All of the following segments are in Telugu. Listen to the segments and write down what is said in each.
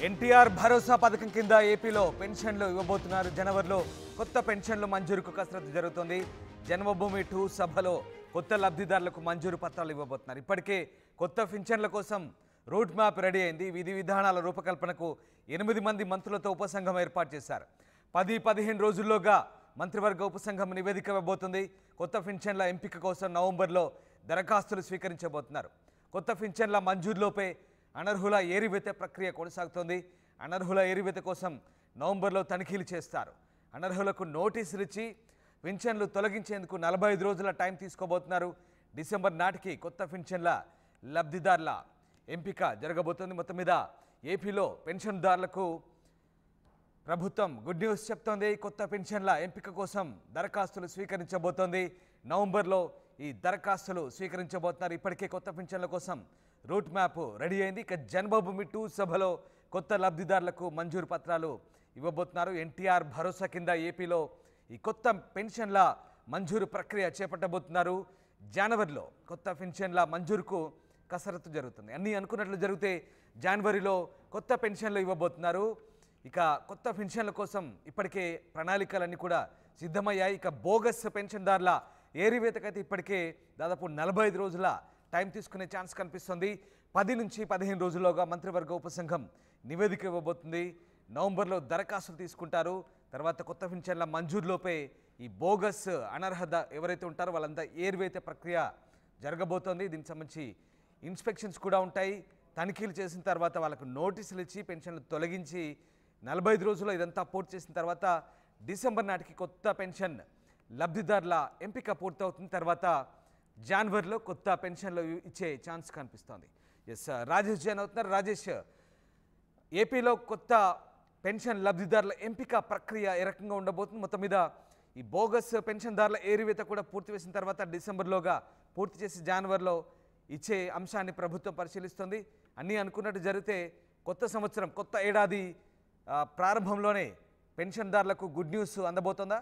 ఎన్టీఆర్ భరోసా పథకం కింద ఏపీలో పెన్షన్లు ఇవ్వబోతున్నారు జనవరిలో కొత్త పెన్షన్లు మంజూరుకు కసరత్తు జరుగుతోంది జన్మభూమి టూ సభలో కొత్త లబ్ధిదారులకు మంజూరు పత్రాలు ఇవ్వబోతున్నారు ఇప్పటికే కొత్త పింఛన్ల కోసం రూట్ మ్యాప్ రెడీ అయింది విధి విధానాల రూపకల్పనకు ఎనిమిది మంది మంత్రులతో ఉపసంఘం ఏర్పాటు చేశారు పది పదిహేను రోజుల్లోగా మంత్రివర్గ ఉపసంఘం నివేదిక ఇవ్వబోతుంది కొత్త పింఛన్ల ఎంపిక కోసం నవంబర్లో దరఖాస్తులు స్వీకరించబోతున్నారు కొత్త పింఛన్ల మంజూరులోపే అనర్హుల ఏరివేత ప్రక్రియ కొనసాగుతోంది అనర్హుల ఏరివేత కోసం నవంబర్లో తనిఖీలు చేస్తారు అనర్హులకు నోటీసులు ఇచ్చి పింఛన్లు తొలగించేందుకు నలభై ఐదు రోజుల టైం తీసుకోబోతున్నారు డిసెంబర్ నాటికి కొత్త పింఛన్ల లబ్ధిదారుల ఎంపిక జరగబోతోంది మొత్తం మీద ఏపీలో పెన్షన్దారులకు ప్రభుత్వం గుడ్ న్యూస్ చెప్తోంది కొత్త పెన్షన్ల ఎంపిక కోసం దరఖాస్తులు స్వీకరించబోతోంది నవంబర్లో ఈ దరఖాస్తులు స్వీకరించబోతున్నారు ఇప్పటికే కొత్త పెన్షన్ల కోసం రూట్ మ్యాప్ రెడీ అయింది ఇక జన్మభూమి టూ సభలో కొత్త లబ్ధిదారులకు మంజూరు పత్రాలు ఇవ్వబోతున్నారు ఎన్టీఆర్ భరోసా కింద ఏపీలో ఈ కొత్త పెన్షన్ల మంజూరు ప్రక్రియ చేపట్టబోతున్నారు జనవరిలో కొత్త పెన్షన్ల మంజూరుకు కసరత్తు జరుగుతుంది అన్నీ అనుకున్నట్లు జరిగితే జనవరిలో కొత్త పెన్షన్లు ఇవ్వబోతున్నారు ఇక కొత్త పెన్షన్ల కోసం ఇప్పటికే ప్రణాళికలన్నీ కూడా సిద్ధమయ్యాయి ఇక బోగస్ పెన్షన్దారుల ఏరివేతకైతే ఇప్పటికే దాదాపు నలభై ఐదు రోజుల టైం తీసుకునే ఛాన్స్ కనిపిస్తుంది పది నుంచి పదిహేను రోజుల్లోగా మంత్రివర్గ ఉపసంఘం నివేదిక ఇవ్వబోతుంది నవంబర్లో దరఖాస్తులు తీసుకుంటారు తర్వాత కొత్త పెన్షన్ల మంజూరులోపే ఈ బోగస్ అనర్హత ఎవరైతే ఉంటారో వాళ్ళంతా ఏరివేత ప్రక్రియ జరగబోతోంది దీనికి సంబంధించి ఇన్స్పెక్షన్స్ కూడా ఉంటాయి తనిఖీలు చేసిన తర్వాత వాళ్ళకు నోటీసులు ఇచ్చి పెన్షన్లు తొలగించి నలభై ఐదు రోజుల్లో ఇదంతా పూర్తి చేసిన తర్వాత డిసెంబర్ నాటికి కొత్త పెన్షన్ లబ్ధిదారుల ఎంపిక పూర్తవుతున్న తర్వాత జనవరిలో కొత్త పెన్షన్లు ఇచ్చే ఛాన్స్ కనిపిస్తోంది ఎస్ రాజేష్ జైన్ అవుతున్నారు రాజేష్ ఏపీలో కొత్త పెన్షన్ లబ్ధిదారుల ఎంపిక ప్రక్రియ ఏ రకంగా ఉండబోతుంది మొత్తం మీద ఈ బోగస్ పెన్షన్దారుల ఏరివేత కూడా పూర్తి చేసిన తర్వాత డిసెంబర్లోగా పూర్తి చేసి జనవరిలో ఇచ్చే అంశాన్ని ప్రభుత్వం పరిశీలిస్తుంది అన్నీ అనుకున్నట్టు జరిగితే కొత్త సంవత్సరం కొత్త ఏడాది ఆ, ప్రారంభంలోనే పెన్షన్దారులకు గుడ్ న్యూస్ అందబోతోందా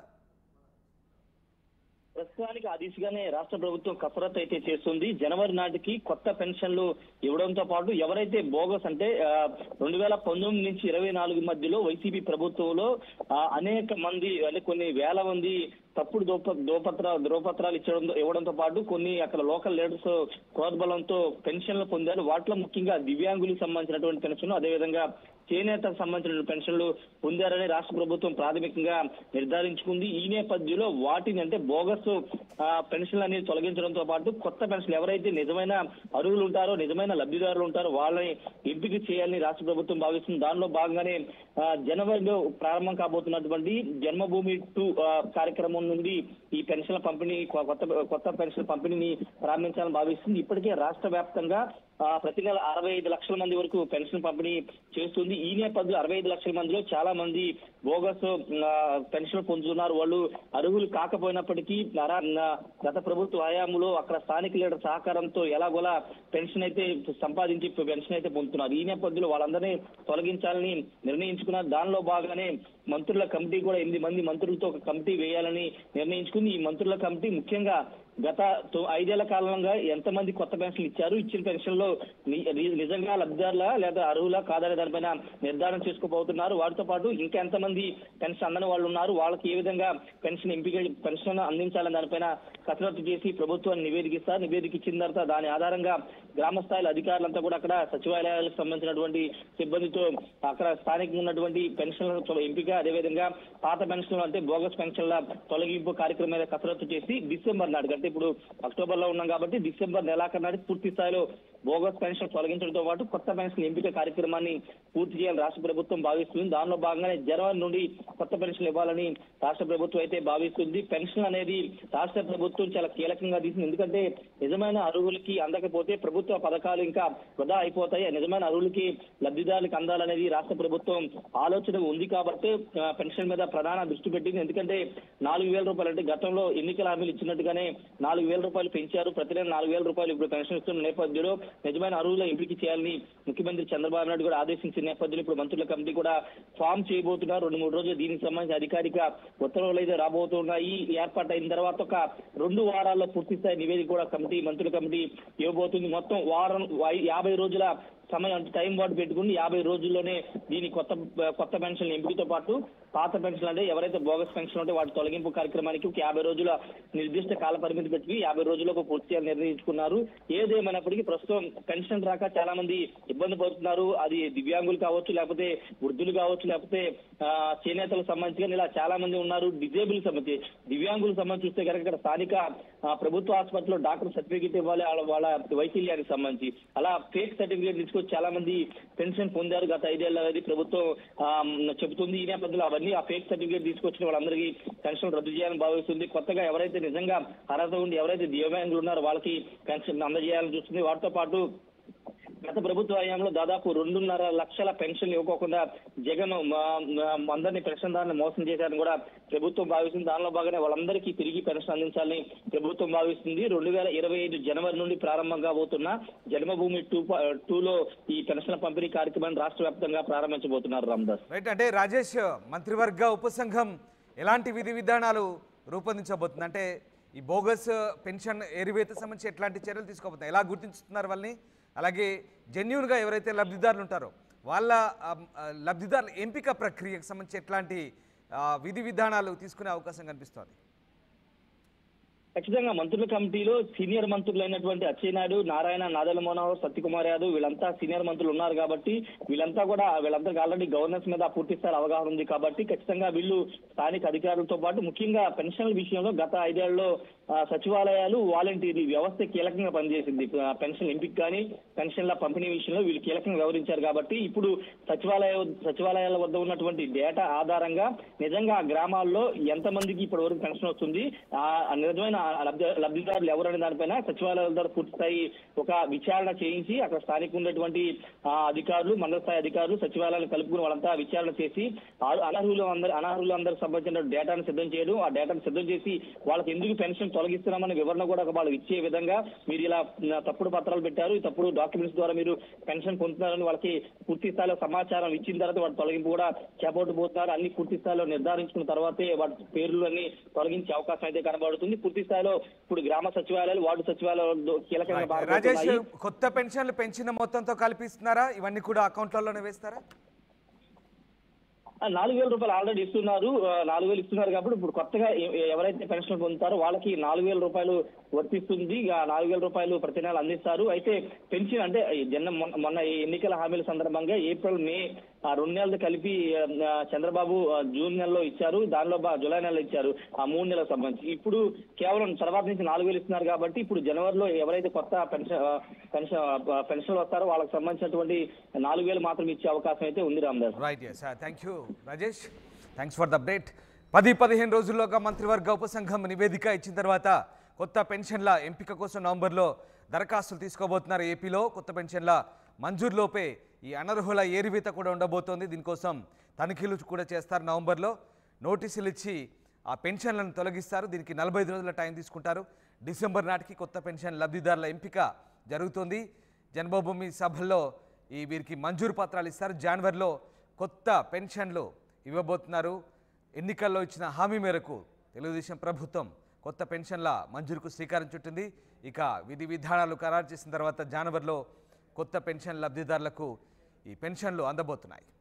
ప్రస్తుతానికి ఆ దిశగానే రాష్ట్ర ప్రభుత్వం కసరత్తు అయితే చేస్తుంది జనవరి నాటికి కొత్త పెన్షన్లు ఇవ్వడంతో పాటు ఎవరైతే బోగస్ అంటే రెండు వేల పంతొమ్మిది నుంచి ఇరవై నాలుగు మధ్యలో వైసీపీ ప్రభుత్వంలో ఆ, అనేక మంది అంటే కొన్ని వేల మంది తప్పుడు దోప దోపత్ర ధ్రువపత్రాలు ఇచ్చడం ఇవ్వడంతో పాటు కొన్ని అక్కడ లోకల్ లీడర్స్ ప్రోద్బలంతో పెన్షన్లు పొందారు వాటిలో ముఖ్యంగా దివ్యాంగులకు సంబంధించినటువంటి పెన్షన్ అదేవిధంగా చేనేతకు సంబంధించిన పెన్షన్లు పొందారని రాష్ట్ర ప్రభుత్వం ప్రాథమికంగా నిర్ధారించుకుంది ఈ నేపథ్యంలో వాటిని అంటే బోగస్ ఆ, పెన్షన్లు అనేది తొలగించడంతో పాటు కొత్త పెన్షన్లు ఎవరైతే నిజమైన అర్హులు ఉంటారో నిజమైన లబ్ధిదారులు ఉంటారో వాళ్ళని ఎంపిక చేయాలని రాష్ట్ర ప్రభుత్వం భావిస్తుంది దానిలో భాగంగానే ఆ, జనవరిలో ప్రారంభం కాబోతున్నటువంటి జన్మభూమి టూ ఆ, కార్యక్రమం నుండి ఈ పెన్షన్ల పంపిణీ కొ- కొత్త కొత్త పెన్షన్ పంపిణీని ప్రారంభించాలని భావిస్తుంది ఇప్పటికే రాష్ట్ర వ్యాప్తంగా ఆ, ప్రతి నెల అరవై ఐదు లక్షల మంది వరకు పెన్షన్ పంపిణీ చేస్తుంది ఈ నేపథ్యంలో అరవై ఐదు లక్షల మందిలో చాలా మంది బోగస్ ఆ, పెన్షన్ పొందుతున్నారు వాళ్ళు అర్హులు కాకపోయినప్పటికీ నర- న- గత ప్రభుత్వ హయాంలో అక్కడ స్థానిక లీడర్ సహకారంతో ఎలాగోలా పెన్షన్ అయితే సంపాదించి పెన్షన్ అయితే పొందుతున్నారు ఈ నేపథ్యంలో వాళ్ళందరినీ తొలగించాలని నిర్ణయించుకున్నారు దానిలో భాగంగానే మంత్రుల కమిటీ కూడా ఎనిమిది మంది మంత్రులతో ఒక కమిటీ వేయాలని నిర్ణయించుకుంది ఈ మంత్రుల కమిటీ ముఖ్యంగా గత తొ- ఐదేళ్ల కాలంగా ఎంతమంది కొత్త పెన్షన్లు ఇచ్చారు ఇచ్చిన పెన్షన్లో ని- ని- నిజంగా లబ్ధిదారుల లేదా అర్హుల కాదనే దానిపైన నిర్ధారణ చేసుకోబోతున్నారు వాటితో పాటు ఇంకా ఎంతమంది పెన్షన్ అందని వాళ్ళు ఉన్నారు వాళ్ళకి ఏ విధంగా పెన్షన్ ఎంపిక పెన్షన్ అందించాలని దానిపైన కసరత్తు చేసి ప్రభుత్వాన్ని నివేదికిస్తారు నివేదిక ఇచ్చిన తర్వాత దాని ఆధారంగా గ్రామ స్థాయిలో అధికారులంతా కూడా అక్కడ సచివాలయాలకు సంబంధించినటువంటి సిబ్బందితో అక్కడ స్థానికంగా ఉన్నటువంటి పెన్షన్ల ఎంపిక అదేవిధంగా పాత పెన్షన్లు అంటే బోగస్ పెన్షన్ల తొలగింపు కార్యక్రమం మీద కసరత్తు చేసి డిసెంబర్ నాటికి అంటే ఇప్పుడు అక్టోబర్ లో ఉన్నాం కాబట్టి డిసెంబర్ నెలాఖరు నాటికి పూర్తి స్థాయిలో బోగస్ పెన్షన్ తొలగించడంతో పాటు కొత్త పెన్షన్ ఎంపిక కార్యక్రమాన్ని పూర్తి చేయాలని రాష్ట్ర ప్రభుత్వం భావిస్తుంది దానిలో భాగంగానే జనవరి నుండి కొత్త పెన్షన్లు ఇవ్వాలని రాష్ట్ర ప్రభుత్వం అయితే భావిస్తుంది పెన్షన్ అనేది రాష్ట్ర ప్రభుత్వం చాలా కీలకంగా తీసుకుంది ఎందుకంటే నిజమైన అర్హులకి అందకపోతే ప్రభుత్వ పథకాలు ఇంకా వృధా అయిపోతాయి నిజమైన అర్హులకి లబ్ధిదారులకు అందాలనేది రాష్ట్ర ప్రభుత్వం ఆలోచన ఉంది కాబట్టి ఆ, పెన్షన్ మీద ప్రధాన దృష్టి పెట్టింది ఎందుకంటే నాలుగు వేల రూపాయలు అంటే గతంలో ఎన్నికల హామీలు ఇచ్చినట్టుగానే నాలుగు వేల రూపాయలు పెంచారు ప్రతి నెల నాలుగు వేల రూపాయలు ఇప్పుడు పెన్షన్ ఇస్తున్న నేపథ్యంలో నిజమైన అర్హుల ఎంపిక చేయాలని ముఖ్యమంత్రి చంద్రబాబు నాయుడు కూడా ఆదేశించిన నేపథ్యంలో ఇప్పుడు మంత్రుల కమిటీ కూడా ఫామ్ చేయబోతున్నారు రెండు మూడు రోజులు దీనికి సంబంధించి అధికారిక ఉత్తర్వులు అయితే రాబోతున్నాయి ఏర్పాటు అయిన తర్వాత ఒక రెండు వారాల్లో పూర్తి స్థాయి నివేదిక కూడా కమిటీ మంత్రుల కమిటీ ఇవ్వబోతుంది మొత్తం వారం వై- యాభై రోజుల సమయం అంటే టైం పాటు పెట్టుకుని యాభై రోజుల్లోనే దీని కొత్త కొత్త పెన్షన్ ఎంపికతో పాటు పాత పెన్షన్ అంటే ఎవరైతే బోగస్ పెన్షన్ ఉంటే వాటి తొలగింపు కార్యక్రమానికి ఒక యాభై రోజుల నిర్దిష్ట కాల పరిమితి పెట్టి యాభై రోజులకు పూర్తి చేయాలని నిర్ణయించుకున్నారు ఏదేమైనప్పటికీ ప్రస్తుతం పెన్షన్ రాక చాలా మంది ఇబ్బంది పడుతున్నారు అది దివ్యాంగులు కావచ్చు లేకపోతే వృద్ధులు కావచ్చు లేకపోతే ఆ, చేనేతలకు సంబంధించి కానీ ఇలా చాలా మంది ఉన్నారు డిజేబుల్ సంబంధించి దివ్యాంగులకు సంబంధించి చూస్తే కనుక ఇక్కడ స్థానిక ఆ, ప్రభుత్వ హాస్పిటల్లో డాక్టర్ సర్టిఫికేట్ ఇవ్వాలి వాళ్ళ వాళ్ళ వైకల్యానికి సంబంధించి అలా ఫేక్ సర్టిఫికేట్ తీసుకొచ్చి చాలా మంది పెన్షన్ పొందారు గత ఐదేళ్ల అనేది ప్రభుత్వం ఆ, చెబుతుంది ఈ నేపథ్యంలో అవన్నీ ఆ ఫేక్ సర్టిఫికేట్ తీసుకొచ్చిన వాళ్ళందరికీ పెన్షన్ రద్దు చేయాలని భావిస్తుంది కొత్తగా ఎవరైతే నిజంగా అర్హత ఉండి ఎవరైతే దివ్యాంగులు ఉన్నారో వాళ్ళకి పెన్షన్ అందజేయాలని చూస్తుంది వాటితో పాటు గత ప్రభుత్వ హయాంలో దాదాపు రెండున్నర లక్షల పెన్షన్ ఇవ్వకోకుండా జగన్ మా- మా- అందరినీ పెన్షన్దారుని మోసం చేశారని కూడా ప్రభుత్వం భావిస్తుంది దానిలో భాగంగా వాళ్ళందరికీ తిరిగి పెన్షన్ అందించాలని ప్రభుత్వం భావిస్తుంది రెండు వేల ఇరవై ఐదు జనవరి నుండి ప్రారంభం కాబోతున్న జన్మభూమి టూ ప- టూలో ఈ పెన్షన్ పంపిణీ కార్యక్రమాన్ని రాష్ట్ర వ్యాప్తంగా ప్రారంభించబోతున్నారు రామదాస్ రైట్ అంటే రాజేష్ మంత్రివర్గ ఉపసంఘం ఎలాంటి విధి విధానాలు రూపొందించబోతుంది అంటే ఈ బోగస్ పెన్షన్ ఎరివేత సంబంధించి ఎట్లాంటి చర్యలు తీసుకోబోతున్నారు ఎలా గుర్తించుతున్నారు వాళ్ళని అలాగే జెన్యున్గా ఎవరైతే లబ్ధిదారులు ఉంటారో వాళ్ళ ఆ, ఆ, లబ్ధిదారుల ఎంపిక ప్రక్రియకు సంబంధించి ఎట్లాంటి ఆ, విధి విధానాలు తీసుకునే అవకాశం కనిపిస్తోంది ఖచ్చితంగా మంత్రుల కమిటీలో సీనియర్ మంత్రులైనటువంటి అచ్చెన్నాయుడు నారాయణ నాదల మనోహర్ సత్యకుమార్ యాదవ్ వీళ్ళంతా సీనియర్ మంత్రులు ఉన్నారు కాబట్టి వీళ్ళంతా కూడా వీళ్ళందరికీ ఆల్రెడీ గవర్నెన్స్ మీద పూర్తి స్థాయి అవగాహన ఉంది కాబట్టి ఖచ్చితంగా వీళ్ళు స్థానిక అధికారులతో పాటు ముఖ్యంగా పెన్షన్ల విషయంలో గత ఐదేళ్లలో ఆ, సచివాలయాలు వాలంటీర్లు ఈ వ్యవస్థ కీలకంగా పనిచేసింది ఆ, పెన్షన్ ఎంపిక కానీ పెన్షన్ల పంపిణీ విషయంలో వీళ్ళు కీలకంగా వ్యవహరించారు కాబట్టి ఇప్పుడు సచివాలయ సచివాలయాల వద్ద ఉన్నటువంటి డేటా ఆధారంగా నిజంగా ఆ గ్రామాల్లో ఎంతమందికి ఇప్పటి వరకు పెన్షన్ వస్తుంది ఆ నిజమైన లబ్ధి లబ్ధిదారులు ఎవరనే దానిపైన సచివాలయాల ద్వారా పూర్తి స్థాయి ఒక విచారణ చేయించి అక్కడ స్థానిక ఉన్నటువంటి ఆ, అధికారులు మండల స్థాయి అధికారులు సచివాలయాలు కలుపుకుని వాళ్ళంతా విచారణ చేసి ఆ- అనర్హులు అందరు అనర్హులు అందరికి సంబంధించిన డేటాను సిద్ధం చేయడం ఆ డేటాను సిద్ధం చేసి వాళ్ళకి ఎందుకు పెన్షన్ తొలగిస్తున్నామని వివరణ కూడా వాళ్ళకి ఇచ్చే విధంగా మీరు ఇలా ఆ, తప్పుడు పత్రాలు పెట్టారు ఈ తప్పుడు డాక్యుమెంట్స్ ద్వారా మీరు పెన్షన్ పొందుతున్నారని వాళ్ళకి పూర్తి స్థాయిలో సమాచారం ఇచ్చిన తర్వాత వాటి తొలగింపు కూడా చేపట్టబోతున్నారు అన్ని పూర్తి స్థాయిలో నిర్ధారించుకున్న తర్వాతే వాటి పేర్లు అన్ని తొలగించే అవకాశం అయితే కనబడుతుంది పూర్తి స్థాయిలో ఇప్పుడు గ్రామ సచివాలయాలు వార్డు సచివాలయాలు కీలకంగా రాజేష్ మారబోతున్నాయి కొత్త పెన్షన్లు పెంచిన మొత్తంతో కల్పిస్తున్నారా ఇవన్నీ కూడా అకౌంట్లలోనే వేస్తారా ఆ, నాలుగు వేల రూపాయలు ఆల్రెడీ ఇస్తున్నారు ఆ, నాలుగు వేలు ఇస్తున్నారు కాబట్టి ఇప్పుడు కొత్తగా ఎ- ఎవరైతే పెన్షన్ పొందుతారో వాళ్ళకి నాలుగు వేల రూపాయలు వర్తిస్తుంది ఆ నాలుగు వేల రూపాయలు ప్రతి నెల అందిస్తారు అయితే పెన్షన్ అంటే ఈ జన మొన్న- మొన్న ఈ ఎన్నికల హామీల సందర్భంగా ఏప్రిల్ మే ఆ రెండు నెలలు కలిపి ఆ, చంద్రబాబు ఆ, జూన్ నెలలో ఇచ్చారు దానిలో బా- జూలై నెలలో ఇచ్చారు ఆ మూడు నెలలకు సంబంధించి ఇప్పుడు కేవలం తర్వాత నుంచి నాలుగు వేలు ఇస్తున్నారు కాబట్టి ఇప్పుడు జనవరిలో ఎవరైతే కొత్త పెన్షన్ ఆ, పెన్షన్ ఆ, పెన్షన్ వస్తారో వాళ్ళకి సంబంధించినటువంటి నాలుగు వేలు మాత్రం ఇచ్చే అవకాశం అయితే ఉంది Ramadas right yes thank you Rajesh thanks for the update పది పదిహేను రోజుల్లోగా మంత్రివర్గ ఉపసంఘం నివేదిక ఇచ్చిన తర్వాత కొత్త పెన్షన్ల ఎంపిక కోసం నవంబర్లో దరఖాస్తులు తీసుకోబోతున్నారు ఏపీలో కొత్త పెన్షన్ల మంజూరులోపే ఈ అనర్హుల ఏరివేత కూడా ఉండబోతోంది దీనికోసం తనిఖీలు కూడా చేస్తారు నవంబర్లో నోటీసులు ఇచ్చి ఆ పెన్షన్లను తొలగిస్తారు దీనికి నలభై ఐదు రోజుల టైం తీసుకుంటారు డిసెంబర్ నాటికి కొత్త పెన్షన్ లబ్ధిదారుల ఎంపిక జరుగుతుంది జన్మభూమి సభల్లో ఈ వీరికి మంజూరు పత్రాలు ఇస్తారు జనవరిలో కొత్త పెన్షన్లు ఇవ్వబోతున్నారు ఎన్నికల్లో ఇచ్చిన హామీ మేరకు తెలుగుదేశం ప్రభుత్వం కొత్త పెన్షన్ల మంజూరుకు శ్రీకారం చుట్టింది ఇక విధి విధానాలు ఖరారు చేసిన తర్వాత జనవరిలో కొత్త పెన్షన్ లబ్ధిదారులకు ఈ పెన్షన్లు అందబోతున్నాయి